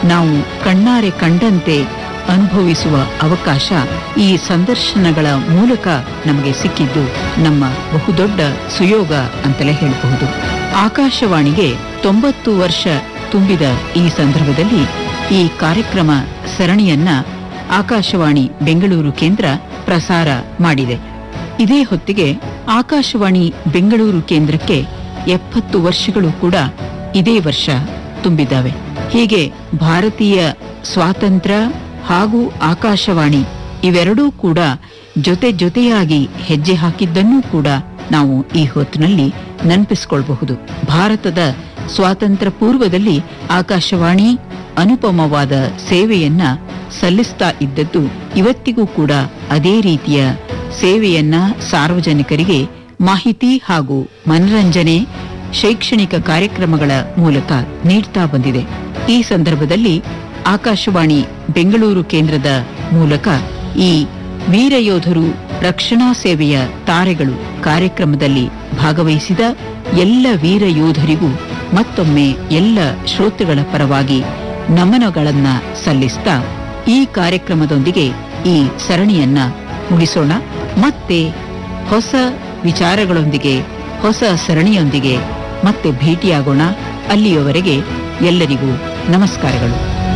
ನಾವು ಕಣ್ಣಾರೆ ಕಂಡಂತೆ ಅನುಭವಿಸುವ ಅವಕಾಶ ಈ ಸಂದರ್ಶನಗಳ ಮೂಲಕ ನಮಗೆ ಸಿಕ್ಕಿದ್ದು ನಮ್ಮ ಬಹುದೊಡ್ಡ ಸುಯೋಗ ಅಂತಲೇ ಹೇಳಬಹುದು ಆಕಾಶವಾಣಿಗೆ ತೊಂಬತ್ತು ವರ್ಷ ತುಂಬಿದ ಈ ಸಂದರ್ಭದಲ್ಲಿ ಈ ಕಾರ್ಯಕ್ರಮ ಸರಣಿಯನ್ನ ಆಕಾಶವಾಣಿ ಬೆಂಗಳೂರು ಕೇಂದ್ರ ಪ್ರಸಾರ ಮಾಡಿದೆ ಇದೇ ಹೊತ್ತಿಗೆ ಆಕಾಶವಾಣಿ ಬೆಂಗಳೂರು ಕೇಂದ್ರಕ್ಕೆ ಎಪ್ಪತ್ತು ವರ್ಷಗಳು ಕೂಡ ಇದೇ ವರ್ಷ ತುಂಬಿದ್ದಾವೆ ಹೀಗೆ ಭಾರತೀಯ ಸ್ವಾತಂತ್ರ್ಯ ಹಾಗೂ ಆಕಾಶವಾಣಿ ಇವೆರಡೂ ಕೂಡ ಜೊತೆ ಜೊತೆಯಾಗಿ ಹೆಜ್ಜೆ ಹಾಕಿದ್ದನ್ನೂ ಕೂಡ ನಾವು ಈ ಹೊತ್ತಿನಲ್ಲಿ ನೆನಪಿಸಿಕೊಳ್ಳಬಹುದು ಭಾರತದ ಸ್ವಾತಂತ್ರ್ಯ ಪೂರ್ವದಲ್ಲಿ ಆಕಾಶವಾಣಿ ಅನುಪಮವಾದ ಸೇವೆಯನ್ನ ಸಲ್ಲಿಸ್ತಾ ಇದ್ದದ್ದು ಇವತ್ತಿಗೂ ಕೂಡ ಅದೇ ರೀತಿಯ ಸೇವೆಯನ್ನ ಸಾರ್ವಜನಿಕರಿಗೆ ಮಾಹಿತಿ ಹಾಗೂ ಮನರಂಜನೆ ಶೈಕ್ಷಣಿಕ ಕಾರ್ಯಕ್ರಮಗಳ ಮೂಲಕ ನೀಡ್ತಾ ಬಂದಿದೆ ಈ ಸಂದರ್ಭದಲ್ಲಿ ಆಕಾಶವಾಣಿ ಬೆಂಗಳೂರು ಕೇಂದ್ರದ ಮೂಲಕ ಈ ವೀರಯೋಧರು ರಕ್ಷಣಾ ಸೇವೆಯ ತಾರೆಗಳು ಕಾರ್ಯಕ್ರಮದಲ್ಲಿ ಭಾಗವಹಿಸಿದ ಎಲ್ಲ ವೀರ ಯೋಧರಿಗೂ ಮತ್ತೊಮ್ಮೆ ಎಲ್ಲ ಶ್ರೋತೃಗಳ ಪರವಾಗಿ ನಮನಗಳನ್ನ ಸಲ್ಲಿಸ್ತಾ ಈ ಕಾರ್ಯಕ್ರಮದೊಂದಿಗೆ ಈ ಸರಣಿಯನ್ನ ಮುಗಿಸೋಣ ಮತ್ತೆ ಹೊಸ ವಿಚಾರಗಳೊಂದಿಗೆ ಹೊಸ ಸರಣಿಯೊಂದಿಗೆ ಮತ್ತೆ ಭೇಟಿಯಾಗೋಣ ಅಲ್ಲಿಯವರೆಗೆ ಎಲ್ಲರಿಗೂ ನಮಸ್ಕಾರಗಳು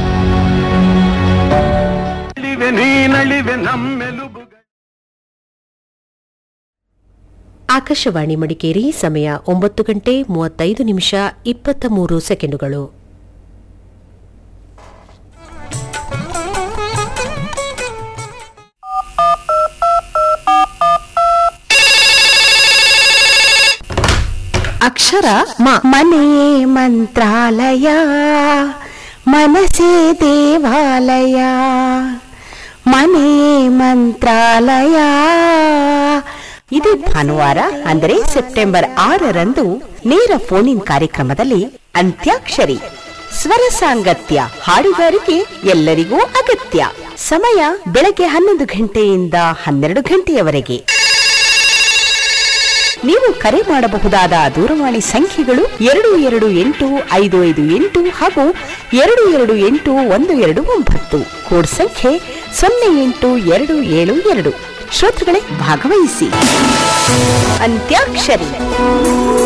ನಲಿವೆ ನೀನಳಿವೆ ನಮ್ಮೆಲುಬುಗಳು ಆಕಾಶವಾಣಿ ಮಡಿಕೇರಿ ಸಮಯ ಒಂಬತ್ತು ಗಂಟೆ ಮೂವತ್ತೈದು ನಿಮಿಷ ಇಪ್ಪತ್ತ ಮೂರು ಸೆಕೆಂಡುಗಳು ಅಕ್ಷರ ಮ ಮನೆ ಮಂತ್ರಾಲಯ ಮನಸೇ ದೇವಾಲಯ ಮನೆ ಮಂತ್ರಾಲಯ ಇದೇ ಭಾನುವಾರ ಅಂದರೆ ಸೆಪ್ಟೆಂಬರ್ ಆರರಂದು ನೇರ ಫೋನ್ ಇನ್ ಕಾರ್ಯಕ್ರಮದಲ್ಲಿ ಅಂತ್ಯಾಕ್ಷರಿ ಸ್ವರ ಸಾಂಗತ್ಯ ಹಾಡುಗಾರಿಕೆ ಎಲ್ಲರಿಗೂ ಅಗತ್ಯ ಸಮಯ ಬೆಳಗ್ಗೆ ಹನ್ನೊಂದು ಗಂಟೆಯಿಂದ ಹನ್ನೆರಡು ಗಂಟೆಯವರೆಗೆ ನೀವು ಕರೆ ಮಾಡಬಹುದಾದ ದೂರವಾಣಿ ಸಂಖ್ಯೆಗಳು ಎರಡು ಎರಡು ಎಂಟು ಐದು ಐದು ಎಂಟು ಹಾಗೂ ಎರಡು ಎರಡು ಎಂಟು ಒಂದು ಎರಡು ಒಂಬತ್ತು ಕೋಡ್ ಸಂಖ್ಯೆ ಸೊನ್ನೆ ಎಂಟು ಎರಡು ಏಳು ಎರಡು ಶ್ರೋತೃಗಳೇ ಭಾಗವಹಿಸಿ ಅಂತ್ಯಾಕ್ಷರಿ